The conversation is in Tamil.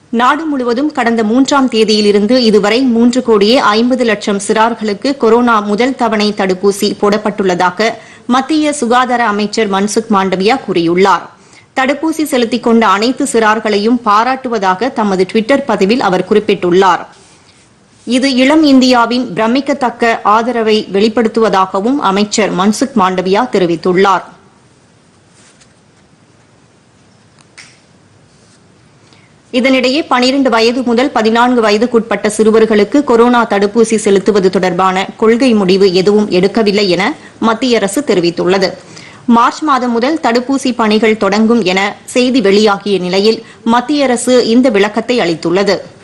நாடு முழுவதும் கடந்த மூன்றாம் தேதியிலிருந்து இதுவரை மூன்று கோடியே ஐம்பது லட்சம் சிறார்களுக்கு கொரோனா முதல் தவணை தடுப்பூசி போடப்பட்டுள்ளதாக மத்திய சுகாதார அமைச்சர் மன்சுக் மாண்டவியா கூறியுள்ளார் தடுப்பூசி செலுத்திக் கொண்ட அனைத்து சிறார்களையும் பாராட்டுவதாக தமது டுவிட்டர் பதிவில் அவர் குறிப்பிட்டுள்ளார் இது இளம் இந்தியாவின் பிரமிக்கத்தக்க ஆதரவை வெளிப்படுத்துவதாகவும் அமைச்சர் மன்சுக் மாண்டவியா தெரிவித்துள்ளார் இதனிடையே பனிரண்டு வயது முதல் பதினான்கு வயதுக்குட்பட்ட சிறுவர்களுக்கு கொரோனா தடுப்பூசி செலுத்துவது தொடர்பான கொள்கை முடிவு எதுவும் எடுக்கவில்லை என மத்திய அரசு தெரிவித்துள்ளது மார்ச் மாதம் முதல் தடுப்பூசி பணிகள் தொடங்கும் என செய்தி வெளியாகிய நிலையில் மத்திய அரசு இந்த விளக்கத்தை அளித்துள்ளது